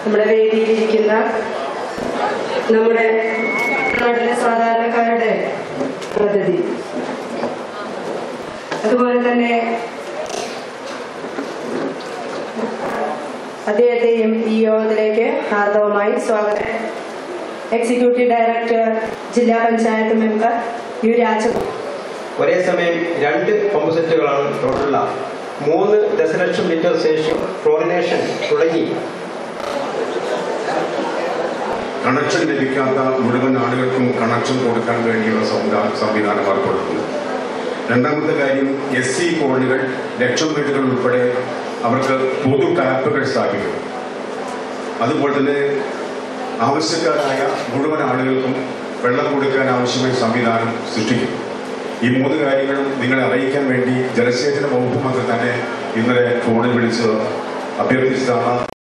നമ്മുടെ വേദിയിലിരിക്കുന്ന നമ്മുടെ നാട്ടിലെ സാധാരണക്കാരുടെ പദ്ധതി അതുപോലെ തന്നെ അദ്ദേഹത്തെയും ഈ യോഗത്തിലേക്ക് ഹാർദവമായി സ്വാഗതം എക്സിക്യൂട്ടീവ് ഡയറക്ടർ ജില്ലാ പഞ്ചായത്ത് മെമ്പർ യു രാജകുമാർ ഒരേ സമയം രണ്ട് പമ്പ് സെറ്റുകളാണ് ടോട്ടലുള്ള മൂന്ന് ദശലക്ഷം ലിറ്റർ ശേഷം ക്ലോറിനേഷൻ തുടങ്ങി കണക്ഷൻ ലഭിക്കാത്ത മുഴുവൻ ആളുകൾക്കും കണക്ഷൻ കൊടുക്കാൻ വേണ്ടിയുള്ള സംവിധാ- സംവിധാനം ഏർപ്പെടുത്തുന്നു രണ്ടാമത്തെ കാര്യം എസ് സി കോളനികൾ ലക്ഷം വീടുകൾ ഉൾപ്പെടെ അവർക്ക് പൊതു ടാപ്പുകൾ സ്ഥാപിക്കും അതുപോലെ തന്നെ ആവശ്യക്കാരായ മുഴുവൻ ആളുകൾക്കും വെള്ളം കൊടുക്കാൻ ആവശ്യമായ സംവിധാനം സൃഷ്ടിക്കും ഈ മൂന്ന് കാര്യങ്ങളും നിങ്ങളെ അറിയിക്കാൻ വേണ്ടി ജലസേചന വകുപ്പ് മന്ത്രി തന്നെ ഇന്നലെ ഫോണിൽ വിളിച്ച് അഭ്യർത്ഥിച്ചതാണ്